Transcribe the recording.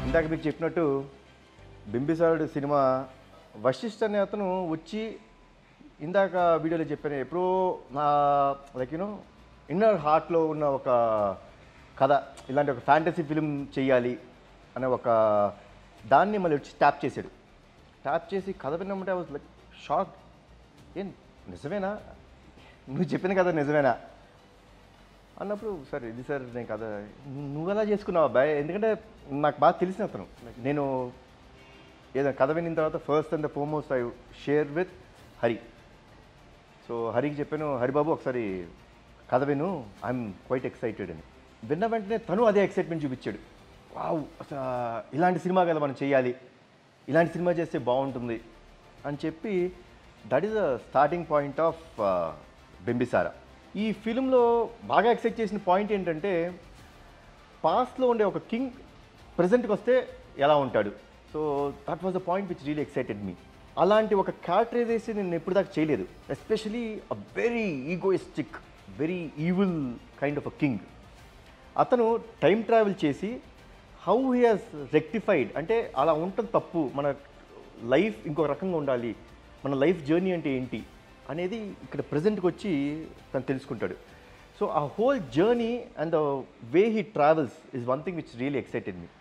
ఇందాక మీకు చెప్పినట్టు బింబిసారుడు సినిమా వశిష్ఠ అనే అతను వచ్చి ఇందాక వీడియోలో చెప్పాను ఎప్పుడో నా లైక్ యూనో ఇన్నర్ హార్ట్లో ఉన్న ఒక కథ ఇలాంటి ఒక ఫ్యాంటసీ ఫిలిం చేయాలి అనే ఒక దాన్ని మళ్ళీ వచ్చి ట్యాప్ చేశాడు ట్యాప్ చేసి కథ విన్నామంటే వాజ్ లైక్ షాక్ ఏం నిజమేనా నువ్వు చెప్పిన కథ నిజమేనా అన్నప్పుడు సార్ ఇది సార్ నేను కథ నువ్వు ఎలా చేసుకున్నావు అబ్బాయి ఎందుకంటే నాకు బాగా తెలిసిన అతను నేను ఏదైనా కథ విన్న తర్వాత first and the foremost I share with Hari so హరికి చెప్పాను హరిబాబు ఒకసారి కథ విను ఐఎమ్ క్వైట్ ఎక్సైటెడ్ అని విన్న వెంటనే తను అదే ఎక్సైట్మెంట్ చూపించాడు వావ్ అసలు ఇలాంటి సినిమా కదా మనం చేయాలి ఇలాంటి సినిమా చేస్తే బాగుంటుంది అని చెప్పి that is the starting point of Bimbisara ఈ ఫిలింలో బాగా ఎక్సైట్ చేసిన పాయింట్ ఏంటంటే పాస్ట్లో ఉండే ఒక కింగ్ ప్రజెంట్కి వస్తే ఎలా ఉంటాడు so that was the point which really excited me అలాంటి ఒక క్యారెక్టరైజేషన్ నేను ఎప్పుడు దాకా చేయలేదు especially uh very egoistic very evil kind of uh king అతను టైం ట్రావెల్ చేసి హౌ హీ హాజ్ రెక్టిఫైడ్ అంటే అలా ఉంటుంది తప్పు మన లైఫ్ ఇంకొక రకంగా ఉండాలి మన లైఫ్ జర్నీ అంటే ఏంటి అనేది ఇక్కడ ప్రజెంట్కి వచ్చి తను తెలుసుకుంటాడు సో ఆ whole journey and the way he travels is one thing which really excited me